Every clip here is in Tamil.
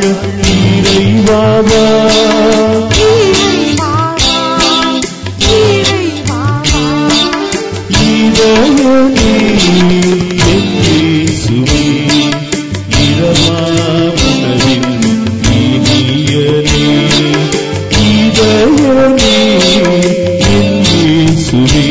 இறைவாவா இதயமே என் இயேசுவே இரவாவுணரில் இனியனே இதயமே என் இயேசுவே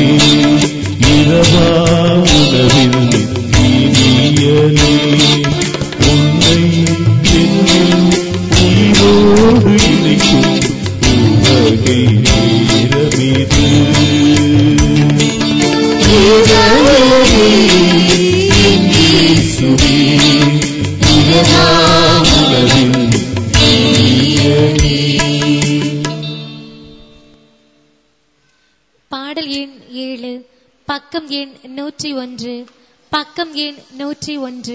இரவாவுணரில் இனியனே உன்னை என்னில் உயிரோடு இணைக்கும் உலகை நேரமிது பாடல் எண் ஏழு பக்கம் எண் நூற்றி ஒன்று பக்கம் எண் நூற்றி ஒன்று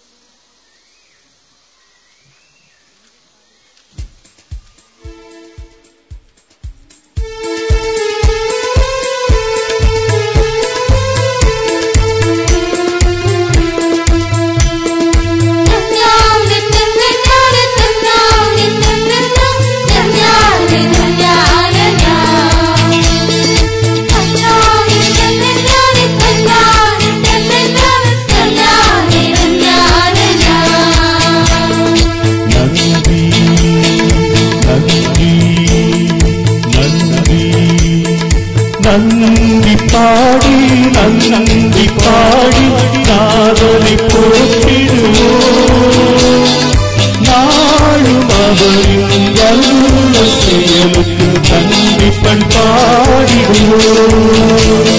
நன்றி நன்றி நன்றி நன்றி பாடி நன்றி பாடி நாதனை போற்றிடுவோம் நாளும் அவரின் வல்ல செயலுக்கு நன்றி பண்பாடிடுவோம்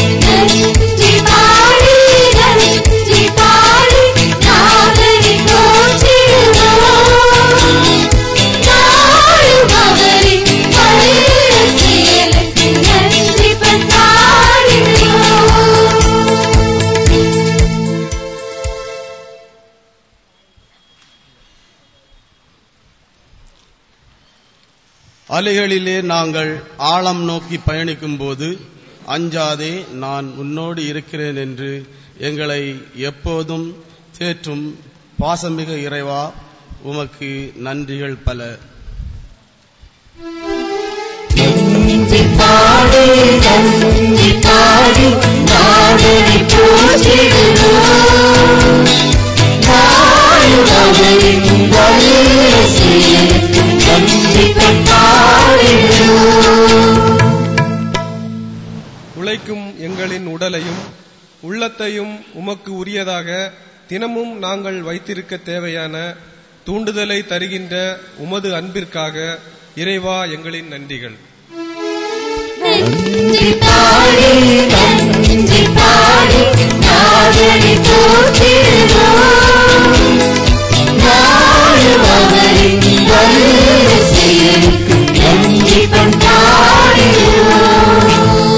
அலைகளிலே நாங்கள் ஆழம் நோக்கி பயணிக்கும் போது அஞ்சாதே நான் உன்னோடு இருக்கிறேன் என்று எங்களை எப்போதும் தேற்றும் பாசமிகு இறைவா உமக்கு நன்றிகள் பல நன்றி பாடி நன்றி பாடி நாதனை போற்றிடுவோம் நாளும் அவரின் வல்ல செயலுக்கு நன்றி பண்பாடிடுவோம் உழைக்கும் எங்களின் உடலையும் உள்ளத்தையும் உமக்கு உரியதாக தினமும் நாங்கள் வைத்திருக்க தேவையான தூண்டுதலை தருகின்ற உமது அன்பிற்காக இறைவா எங்களின் நன்றிகள் நன்றி பாடி நன்றி பாடி நாதனை போற்றிடுவோம் நாளும் அவரின் வல்ல செயலுக்கு நன்றி பண்பாடிடுவோம்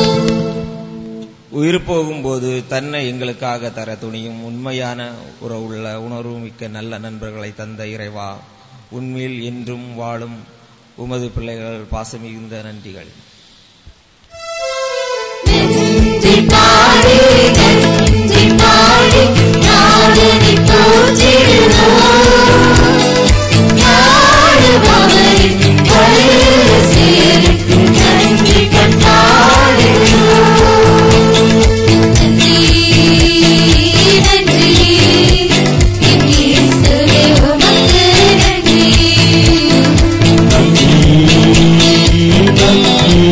உயிர் போகும்போது தன்னை எங்களுக்காக தர துணியும் உண்மையான உறவுள்ள உணர்வு மிக்க நல்ல நண்பர்களை தந்த இறைவா உண்மையில் என்றும் வாழும் உமது பிள்ளைகள் பாசமிகுந்த நன்றிகள் நன்றி பாடி நன்றி பாடி நாதனை போற்றிடுவோம் நாளும் அவரின் வல்ல செயலுக்கு நன்றி பண்பாடிடுவோம் நன்றி நன்றி என் இயேசுவே உமக்கு நன்றி நன்றி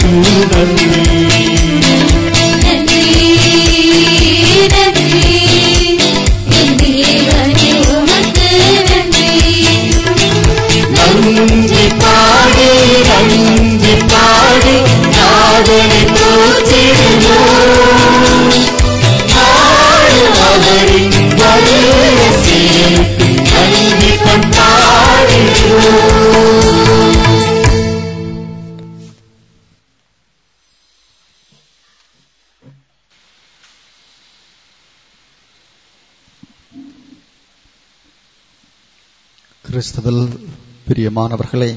நன்றி நன்றி என் தேவனே உமக்கு நன்றி நன்றி பாடு நன்றி பாடு நாதனை போற்றிடுவோம் நாடு அவரின் வலுவ செயலுக்கு நன்றி கொண்டாடுவோம் கிறிஸ்துவில் பிரியமானவர்களே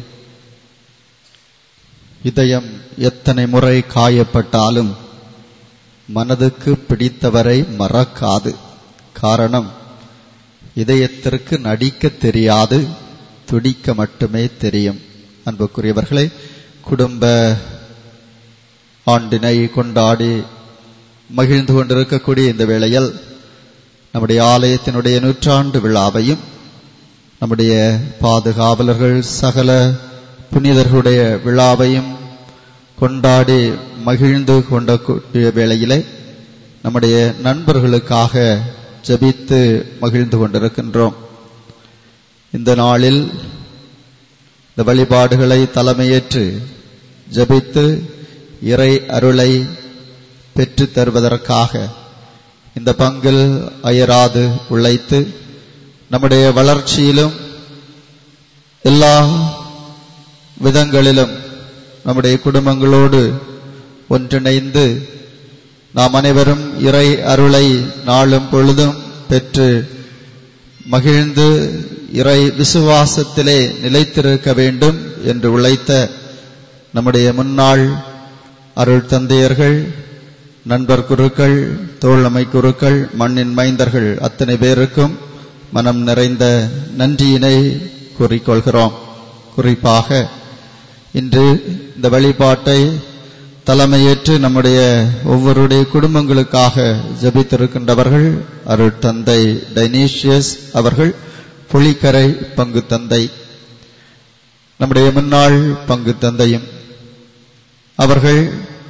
இதயம் எத்தனை முறை காயப்பட்டாலும் மனதுக்கு பிடித்தவரை மறக்காது காரணம் இதயத்திற்கு நடிக்க தெரியாது துடிக்க மட்டுமே தெரியும் அன்புக்குரியவர்களே குடும்ப ஆண்டினை கொண்டாடி மகிழ்ந்து கொண்டிருக்கக்கூடிய இந்த வேளையில் நம்முடைய ஆலயத்தினுடைய நூற்றாண்டு விழாவையும் நம்முடைய பாதுகாவலர்கள் சகல புனிதர்களுடைய விழாவையும் கொண்டாடி மகிழ்ந்து கொண்ட கூடிய வேளையிலே நம்முடைய நண்பர்களுக்காக ஜெபித்து மகிழ்ந்து கொண்டிருக்கின்றோம் இந்த நாளில் இந்த வழிபாடுகளை தலைமையேற்று ஜெபித்து இறை அருளை பெற்றுத் தருவதற்காக இந்த பங்கில் அயராது உழைத்து நம்முடைய வளர்ச்சியிலும் எல்லா விதங்களிலும் நம்முடைய குடும்பங்களோடு ஒன்றிணைந்து நாம் அனைவரும் இறை அருளை நாளும் பொழுதும் பெற்று மகிழ்ந்து இறை விசுவாசத்திலே நிலைத்திருக்க வேண்டும் என்று உழைத்த நம்முடைய முன்னாள் அருள் தந்தையர்கள் நண்பர் குருக்கள் தோழமை குருக்கள் மண்ணின் மைந்தர்கள் அத்தனை பேருக்கும் மனம் நிறைந்த நன்றியினை கூறிக்கொள்கிறோம் குறிப்பாக இன்று இந்த வழிபாட்டை தலைமையேற்று நம்முடைய ஒவ்வொருடைய குடும்பங்களுக்காக ஜெபித்திருக்கின்றவர்கள் அருள் தந்தை டைனீஷியஸ் அவர்கள் புலிக்கரை பங்கு தந்தை நம்முடைய முன்னாள் பங்கு தந்தையும் அவர்கள்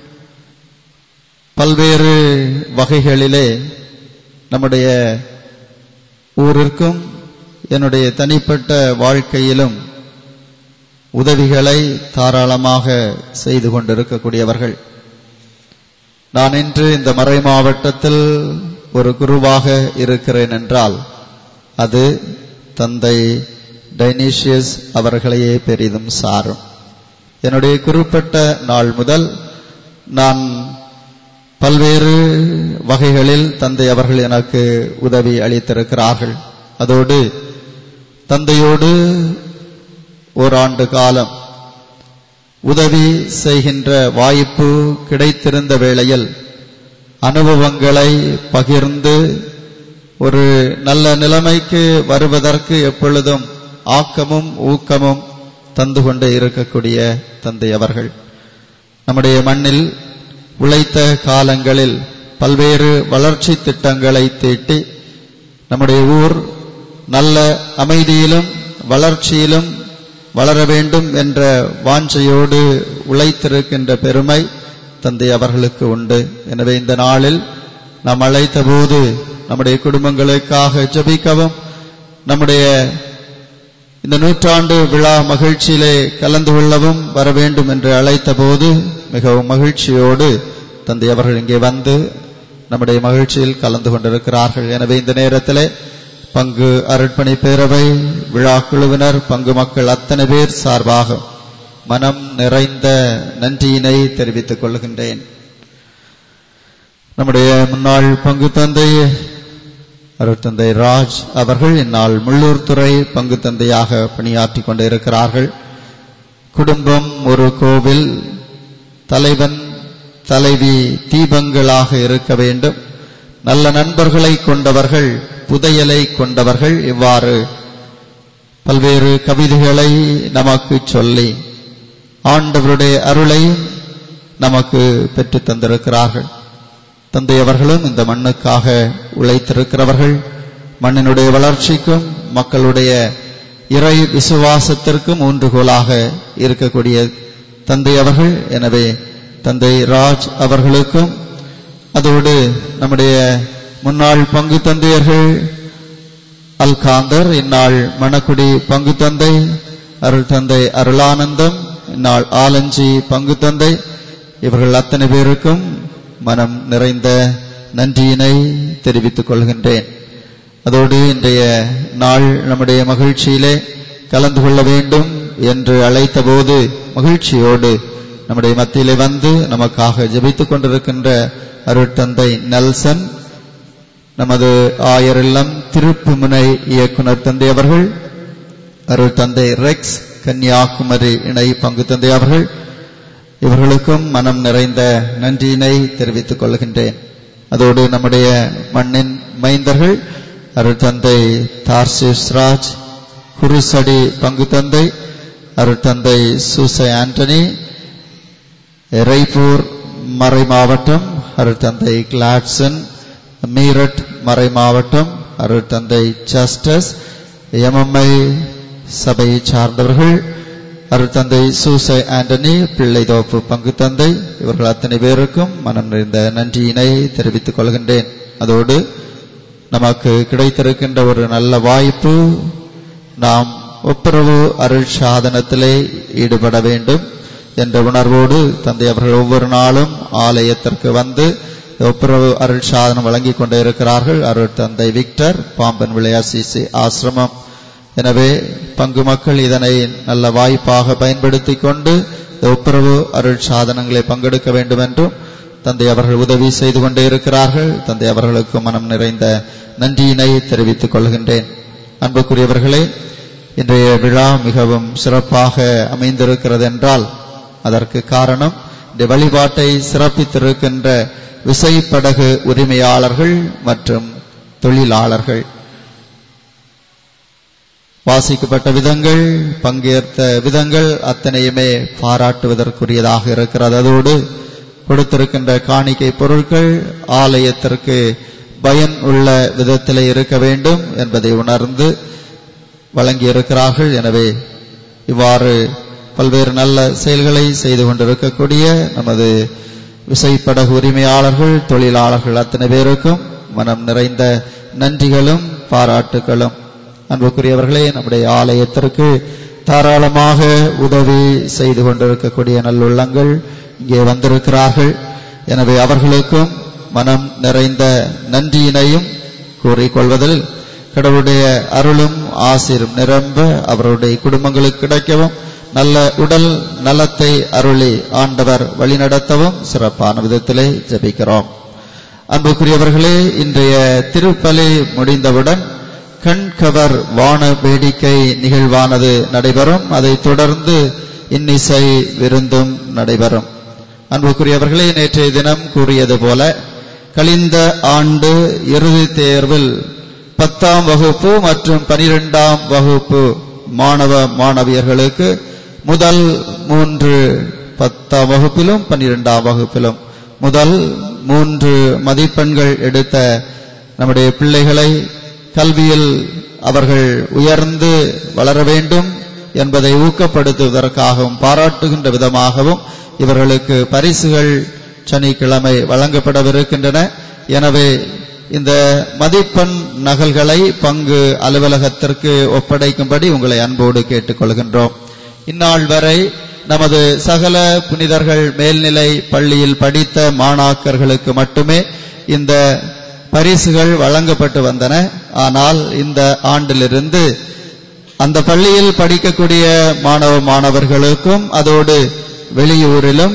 பல்வேறு வகைகளிலே நம்முடைய ஊரிற்கும் என்னுடைய தனிப்பட்ட வாழ்க்கையிலும் உதவிகளை தாராளமாக செய்து கொண்டிருக்கக்கூடியவர்கள் நான் இன்று இந்த மறை மாவட்டத்தில் ஒரு குருவாக இருக்கிறேன் என்றால் அது தந்தை டைனீஷியஸ் அவர்களையே பெரிதும் சாரும் என்னுடைய குறிப்பிட்ட நாள் முதல் நான் பல்வேறு வகைகளில் தந்தை அவர்கள் எனக்கு உதவி அளித்திருக்கிறார்கள் அதோடு தந்தையோடு ஓராண்டு காலம் உதவி செய்கின்ற வாய்ப்பு கிடைத்திருந்த வேளையில் அனுபவங்களை பகிர்ந்து ஒரு நல்ல நிலைமைக்கு வருவதற்கு எப்பொழுதும் ஆக்கமும் ஊக்கமும் தந்து கொண்டே இருக்கக்கூடிய தந்தை அவர்கள் நம்முடைய மண்ணில் உழைத்த காலங்களில் பல்வேறு வளர்ச்சி திட்டங்களை தீட்டி நம்முடைய ஊர் நல்ல அமைதியிலும் வளர்ச்சியிலும் வளர வேண்டும் என்ற வாஞ்சையோடு உழைத்திருக்கின்ற பெருமை தந்தை அவர்களுக்கு உண்டு எனவே இந்த நாளில் நாம் அழைத்த போது நம்முடைய குடும்பங்களுக்காக ஜெபிக்கவும் நம்முடைய இந்த நூற்றாண்டு விழா மகிழ்ச்சியிலே கலந்து கொள்ளவும் வர வேண்டும் என்று அழைத்த போது மிகவும் மகிழ்ச்சியோடு தந்தை அவர்கள் இங்கே வந்து நம்முடைய மகிழ்ச்சியில் கலந்து கொண்டிருக்கிறார்கள் எனவே இந்த நேரத்திலே பங்கு அருட்பணி பேரவை விழா குழுவினர் பங்கு மக்கள் அத்தனை பேர் சார்பாக மனம் நிறைந்த நன்றியினை தெரிவித்துக் கொள்கின்றேன் நம்முடைய முன்னாள் பங்கு தந்தை அருட்தந்தை ராஜ் அவர்கள் இந்நாள் முள்ளூர் துறை பங்கு தந்தையாக பணியாற்றிக் கொண்டிருக்கிறார்கள் குடும்பம் ஒரு கோவில் தலைவன் தலைவி தீபங்களாக இருக்க வேண்டும் நல்ல நண்பர்களை கொண்டவர்கள் புதையலை கொண்டவர்கள் இவ்வாறு பல்வேறு கவிதைகளை நமக்கு சொல்லி ஆண்டவருடைய அருளை நமக்கு பெற்றுத் தந்திருக்கிறார்கள் தந்தை அவர்களும் இந்த மண்ணுக்காக உழைத்திருக்கிறவர்கள் மண்ணினுடைய வளர்ச்சிக்கும் மக்களுடைய இறை விசுவாசத்திற்கும் ஊன்றுகோலாக இருக்கக்கூடிய தந்தை அவர்கள் எனவே தந்தை ராஜ் அவர்களுக்கும் அதோடு நம்முடைய முன்னாள் பங்கு தந்தையர்கள் அல்காந்தர் இந்நாள் மணக்குடி பங்கு தந்தை அருள் தந்தை அருளானந்தம் இந்நாள் ஆலஞ்சி பங்கு தந்தை இவர்கள் அத்தனை பேருக்கும் மனம் நிறைந்த நன்றியினை தெரிவித்துக் கொள்கின்றேன் அதோடு இன்றைய நாள் நம்முடைய மகிழ்ச்சியிலே கலந்து கொள்ள வேண்டும் என்று அழைத்தபோது மகிழ்ச்சியோடு நம்முடைய மத்தியிலே வந்து நமக்காக ஜெபித்துக் கொண்டிருக்கின்ற அருட்தந்தை நெல்சன் நமது ஆயர் இல்லம் திருப்புமுனை இயக்குனர் தந்தை அவர்கள் அருள் தந்தை ரெக்ஸ் கன்னியாகுமரி இணை பங்கு தந்தை அவர்கள் இவர்களுக்கும் மனம் நிறைந்த நன்றியினை தெரிவித்துக் கொள்கின்றேன் அதோடு நம்முடைய மண்ணின் மைந்தர்கள் அருள் தந்தை தார்சிஸ் ராஜ் குருசடி பங்கு தந்தை அருள் தந்தை சூசை ஆண்டனி எரைப்பூர் மறை மாவட்டம் அருள் தந்தை கிளாட்சன் மீரட் மறை மாவட்டம் அருள் தந்தை ஜஸ்டஸ் எம்எம்ஐ சபையை சார்ந்தவர்கள் அருள் தந்தை சூசை ஆண்டனி பிள்ளைதோப்பு பங்கு தந்தை இவர்கள் அத்தனை பேருக்கும் மனம் நிறைந்த நன்றியினை தெரிவித்துக் கொள்கின்றேன் அதோடு நமக்கு கிடைத்திருக்கின்ற ஒரு நல்ல வாய்ப்பு நாம் ஒப்புரவு அருள் சாதனத்திலே ஈடுபட வேண்டும் என்ற உணர்வோடு தந்தை அவர்கள் ஒவ்வொரு நாளும் ஆலயத்திற்கு வந்து ஒப்புரவு அருள் சாதனம் வழங்கிக் கொண்டே இருக்கிறார்கள் அருள் தந்தை விக்டர் பாம்பன் விளையாசிசி ஆசிரமம் எனவே பங்கு மக்கள் இதனை நல்ல வாய்ப்பாக பயன்படுத்திக் கொண்டு ஒப்புரவு அருள் சாதனங்களை பங்கெடுக்க வேண்டும் என்றும் தந்தை அவர்கள் உதவி செய்து கொண்டே இருக்கிறார்கள் தந்தை அவர்களுக்கு மனம் நிறைந்த நன்றியினை தெரிவித்துக் கொள்கின்றேன் அன்புக்குரியவர்களே இன்றைய விழா மிகவும் சிறப்பாக அமைந்திருக்கிறது என்றால் அதற்கு காரணம் இந்த வழிபாட்டை சிறப்பித்திருக்கின்ற விசைப்படகு உரிமையாளர்கள் மற்றும் தொழிலாளர்கள் வாசிக்கப்பட்ட விதங்கள் பங்கேற்ற விதங்கள் அத்தனையுமே பாராட்டுவதற்குரியதாக இருக்கிறது அதோடு கொடுத்திருக்கின்ற காணிக்கை பொருட்கள் ஆலயத்திற்கு பயன் உள்ள விதத்திலே இருக்க வேண்டும் என்பதை உணர்ந்து வழங்கியிருக்கிறார்கள் எனவே இவ்வாறு பல்வேறு நல்ல செயல்களை செய்து கொண்டிருக்கக்கூடிய நமது விசைப்படகு உரிமையாளர்கள் தொழிலாளர்கள் அத்தனை பேருக்கும் மனம் நிறைந்த நன்றிகளும் பாராட்டுகளும் அன்புக்குரியவர்களே நம்முடைய ஆலயத்திற்கு தாராளமாக உதவி செய்து கொண்டிருக்கக்கூடிய நல்லுள்ளங்கள் இங்கே வந்திருக்கிறார்கள் எனவே அவர்களுக்கும் மனம் நிறைந்த நன்றியினையும் கூறிக்கொள்வதில் கடவுளுடைய அருளும் ஆசிரும் நிரம்ப அவருடைய குடும்பங்களுக்கு கிடைக்கவும் நல்ல உடல் நலத்தை அருளி ஆண்டவர் வழிநடத்தவும் சிறப்பான விதத்திலே ஜெபிக்கிறோம் அன்புக்குரியவர்களே இன்றைய திருப்பலி முடிந்தவுடன் கண்கவர் வான வேடிக்கை நிகழ்வானது நடைபெறும் அதைத் தொடர்ந்து இன்னிசை விருந்தும் நடைபெறும் அன்புக்குரியவர்களே நேற்றைய தினம் கூறியது போல கழிந்த ஆண்டு இறுதி தேர்வில் பத்தாம் வகுப்பு மற்றும் பனிரெண்டாம் வகுப்பு மாணவ மாணவியர்களுக்கு முதல் மூன்று பத்தாம் வகுப்பிலும் பன்னிரெண்டாம் வகுப்பிலும் முதல் மூன்று மதிப்பெண்கள் எடுத்த நம்முடைய பிள்ளைகளை கல்வியில் அவர்கள் உயர்ந்து வளர வேண்டும் என்பதை ஊக்கப்படுத்துவதற்காகவும் பாராட்டுகின்ற விதமாகவும் இவர்களுக்கு பரிசுகள் சனிக்கிழமை வழங்கப்படவிருக்கின்றன எனவே இந்த மதிப்பெண் நகல்களை பங்கு அலுவலகத்திற்கு ஒப்படைக்கும்படி உங்களை அன்போடு கேட்டுக்கொள்கின்றோம் இந்நாள் வரை நமது சகல புனிதர்கள் மேல்நிலை பள்ளியில் படித்த மாணாக்கர்களுக்கு மட்டுமே இந்த பரிசுகள் வழங்கப்பட்டு வந்தன ஆனால் இந்த ஆண்டிலிருந்து அந்த பள்ளியில் படிக்கக்கூடிய மாணவ மாணவர்களுக்கும் அதோடு வெளியூரிலும்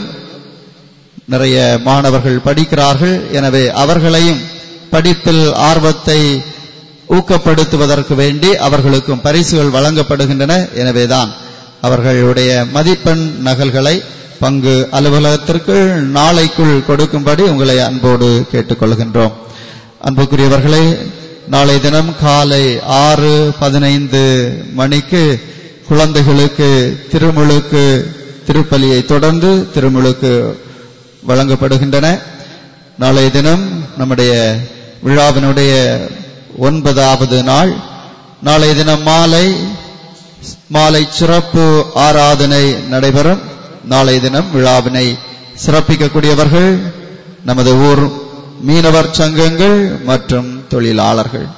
நிறைய மாணவர்கள் படிக்கிறார்கள் எனவே அவர்களையும் படிப்பில் ஆர்வத்தை ஊக்கப்படுத்துவதற்கு வேண்டி அவர்களுக்கும் பரிசுகள் வழங்கப்படுகின்றன எனவேதான் அவர்களுடைய மதிப்பெண் நகல்களை பங்கு அலுவலகத்திற்கு நாளைக்குள் கொடுக்கும்படி உங்களை அன்போடு கேட்டுக்கொள்கின்றோம் அன்புக்குரியவர்களே நாளை தினம் காலை ஆறு பதினைந்து மணிக்கு குழந்தைகளுக்கு திருமுழுக்கு திருப்பலியை தொடர்ந்து திருமுழுக்கு வழங்கப்படுகின்றன நாளைய தினம் நம்முடைய விழாவினுடைய ஒன்பதாவது நாள் நாளைய தினம் மாலை மாலை சிறப்பு ஆராதனை நடைபெறும் நாளைய தினம் விழாவினை சிறப்பிக்கக்கூடியவர்கள் நமது ஊர் மீனவர் சங்கங்கள் மற்றும் தொழிலாளர்கள்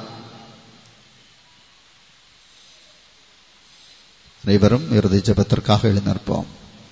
அனைவரும் இறுதி ஜெபத்திற்காக எழுந்திருப்போம்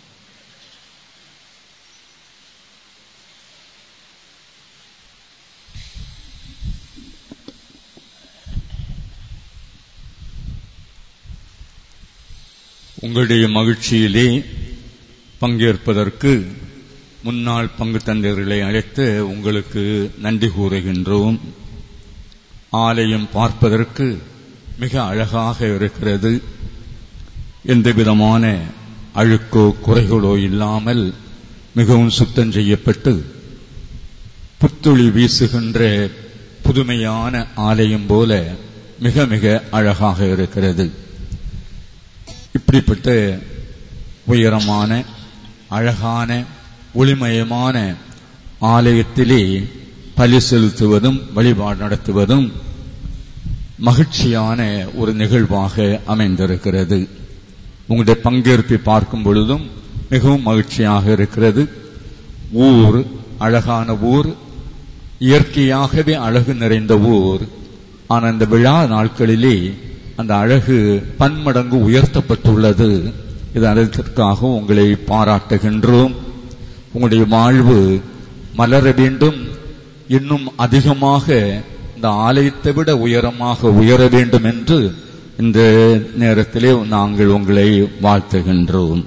உங்களுடைய மகிழ்ச்சியிலே பங்கேற்பதற்கு முன்னாள் பங்கு தந்தையர்களை அழைத்து உங்களுக்கு நன்றி கூறுகின்றோம் ஆலயம் பார்ப்பதற்கு மிக அழகாக இருக்கிறது எந்த விதமான அழுக்கோ குறைகளோ இல்லாமல் மிகவும் சுத்தம் செய்யப்பட்டு புத்துளி வீசுகின்ற புதுமையான ஆலயம் போல மிக மிக அழகாக இருக்கிறது இப்படிப்பட்ட உயரமான அழகான ஒளிமயமான ஆலயத்திலே பலி செலுத்துவதும் வழிபாடு நடத்துவதும் மகிழ்ச்சியான ஒரு நிகழ்வாக அமைந்திருக்கிறது உங்களுடைய பங்கேற்பை பார்க்கும் பொழுதும் மிகவும் மகிழ்ச்சியாக இருக்கிறது ஊர் அழகான ஊர் இயற்கையாகவே அழகு நிறைந்த ஊர் ஆனால் இந்த விழா நாட்களிலே அந்த அழகு பன்மடங்கு உயர்த்தப்பட்டுள்ளது இது அதற்காக உங்களை பாராட்டுகின்றோம் உங்களுடைய வாழ்வு மலர வேண்டும் இன்னும் அதிகமாக இந்த ஆலயத்தை விட உயரமாக உயர வேண்டும் என்று இந்த நேரத்திலே நாங்கள் உங்களை வாழ்த்துகின்றோம்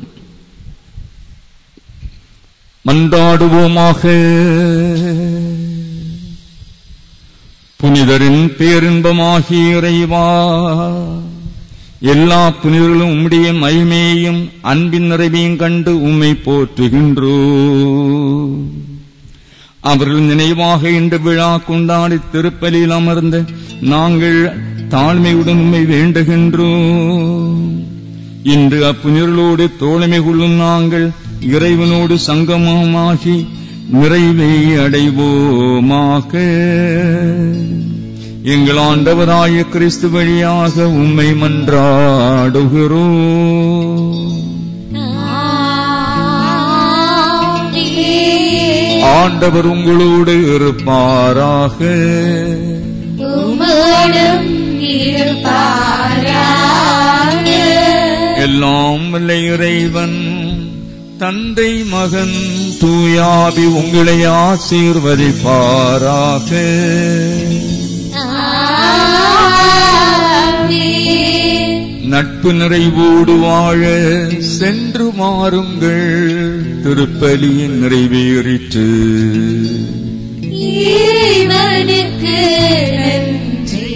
மன்றாடுவோமாக புனிதரின் பேரின்பமாகிய இறைவா எல்லா புனிதர்களும் உம்முடைய மகிமையையும் அன்பின் நிறைவையும் கண்டு உம்மை போற்றுகின்றோ அவர்கள் நினைவாக இந்த விழா கொண்டாடி திருப்பலியில் அமர்ந்த நாங்கள் தாழ்மையுடன் உம்மை வேண்டுகின்றோம் இன்று அப்புனிர்களோடு தோழமை கொள்ளும் நாங்கள் இறைவனோடு சங்கமமாகி நிறைவை அடைவோமாக எங்கள் ஆண்டவராய கிறிஸ்து வழியாக உம்மை மன்றாடுகிறோம் ஆண்டவர் உங்களோடு இருப்பாராக உம்மோடும் இருப்பாராக. எல்லாம் வல்ல இறைவன் தந்தை மகன் தூயாவி உங்களை ஆசீர்வதிப்பாராக ஆமென். நட்பு நிறைவோடு வாழ சென்று மாறுங்கள் திருப்பலியின் நிறைவேறிற்று இறைவனுக்கு நன்றி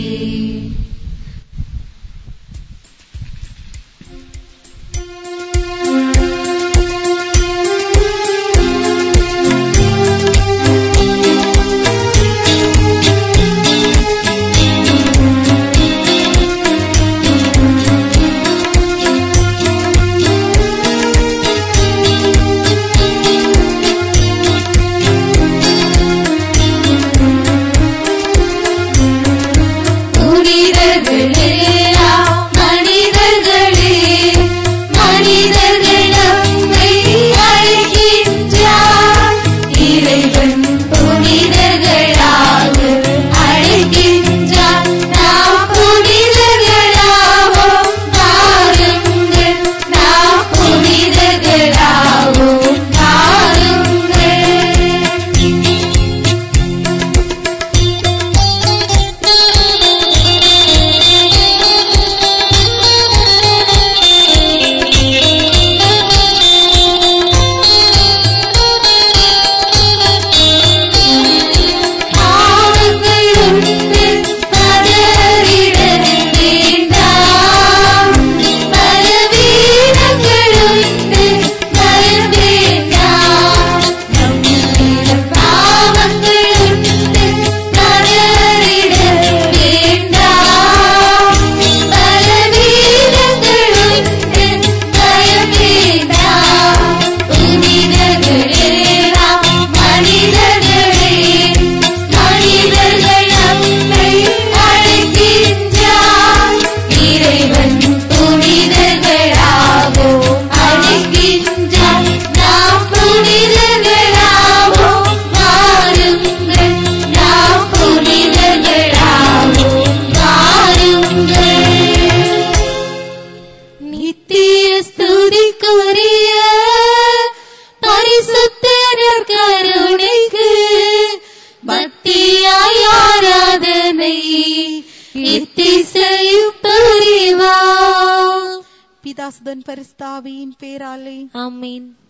ஆண்டவர் எத்திசையும் புரிவார் பிதாசுதன் பரிஸ்தாவியின் பேராலே ஆமீன்